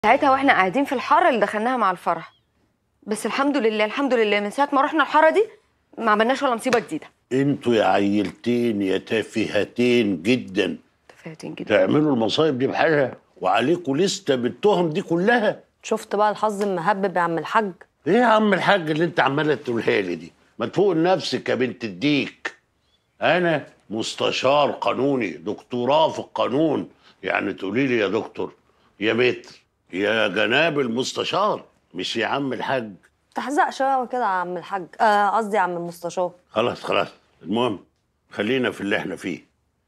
ساعتها واحنا قاعدين في الحاره اللي دخلناها مع الفرح بس الحمد لله الحمد لله من ساعه ما رحنا الحاره دي ما عملناش ولا مصيبه جديده انتوا يا عيلتين يا تافهتين جدا تفاهتين جدا تعملوا المصايب دي بحالها وعليكوا لسته بالتهم دي كلها شفت بقى الحظ المهبب يا عم الحاج ايه يا عم الحاج اللي انت عماله تقولها لي دي ما تفوق لنفسك يا بنت الديك انا مستشار قانوني دكتوراه في القانون يعني تقولي لي يا دكتور يا متر يا جناب المستشار مش يا عم الحاج تحزق شويه كده يا عم الحاج آه، قصدي يا عم المستشار خلاص خلاص المهم خلينا في اللي احنا فيه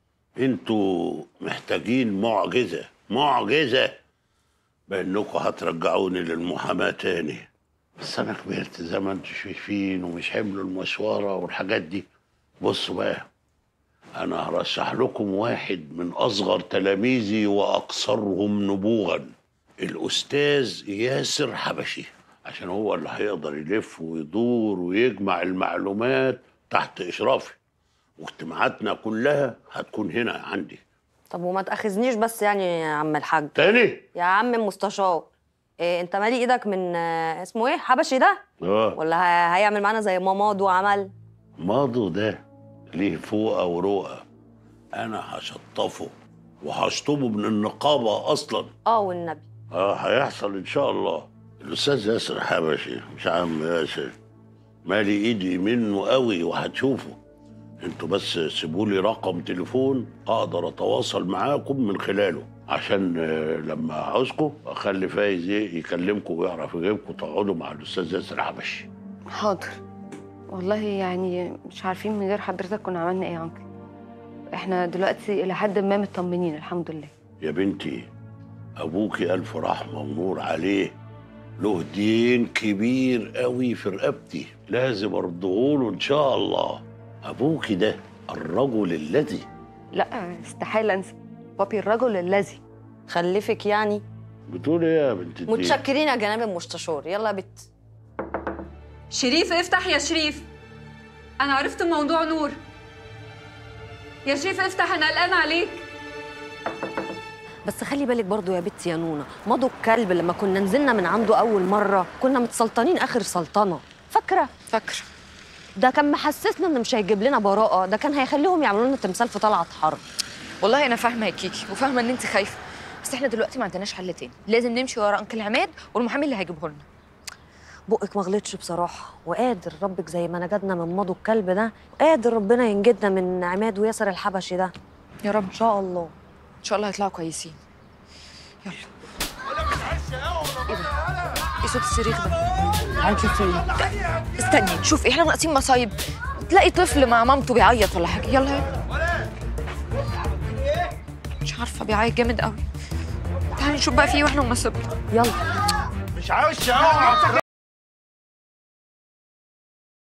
انتوا محتاجين معجزة معجزة بانكم هترجعوني للمحاماة تاني بس انا كبرت زي ما انتوا شايفين ومش حمل المشوارة والحاجات دي بصوا بقى انا هرشح لكم واحد من اصغر تلاميذي واكثرهم نبوغا الاستاذ ياسر حبشي عشان هو اللي هيقدر يلف ويدور ويجمع المعلومات تحت اشرافي واجتماعاتنا كلها هتكون هنا عندي طب وما تاخذنيش بس يعني يا عم الحاج تاني يا عم المستشار إيه انت مالي ايدك من آه، اسمه ايه حبشي ده اه ولا ه- هيعمل معانا زي ماماد وعمل ماضو ده ليه فوقه ورؤى انا هشطفه وهشطبه من النقابه اصلا اه والنبي اه هيحصل ان شاء الله الاستاذ ياسر حبشي مش عم ياسر مالي ايدي منه قوي وهتشوفه انتوا بس سيبوا لي رقم تليفون اقدر اتواصل معاكم من خلاله عشان آه، لما اعوزكم اخلي فايز ايه يكلمكم ويعرف يجيبكم تقعدوا مع الاستاذ ياسر حبشي حاضر والله يعني مش عارفين من غير حضرتك كنا عملنا ايه يا انكل احنا دلوقتي الى حد ما مطمنين الحمد لله يا بنتي ابوكي الف رحمه ونور عليه له دين كبير قوي في رقبتي لازم ارضهوله ان شاء الله ابوكي ده الرجل الذي لا استحاله انسى بابي الرجل الذي خلفك يعني بتقول ايه يا بنت الدين متشكرين يا جناب المستشار يلا يا بت شريف افتح يا شريف انا عرفت موضوع نور يا شريف افتح انا قلقان عليك بس خلي بالك برضو يا بت يا نونا مضوا الكلب لما كنا نزلنا من عنده اول مره كنا متسلطنين اخر سلطنه فاكره فاكره ده كان محسسنا ان مش هيجيب لنا براءه ده كان هيخليهم يعملوا لنا تمثال في طلعت حرب والله انا فاهمه يا كيكي وفاهمه ان انت خايفه بس احنا دلوقتي ما عندناش حل تاني لازم نمشي ورا انكل عماد والمحامي اللي هيجيبه لنا بقك ما غلطش بصراحه وقادر ربك زي ما نجدنا من مضوا الكلب ده قادر ربنا ينجدنا من عماد وياسر الحبشي ده يا رب ان شاء الله ان شاء الله هيطلعوا كويسين يلا ايه ده ايه صوت الصريخ ده عارفه فين استني نشوف احنا ناقصين مصايب تلاقي طفل مع مامته بيعيط ولا حاجه يلا يلا مش عارفه بيعيط جامد قوي تعالي نشوف بقى في ايه واحنا ومصيبنا يلا مش عاوز شقاوة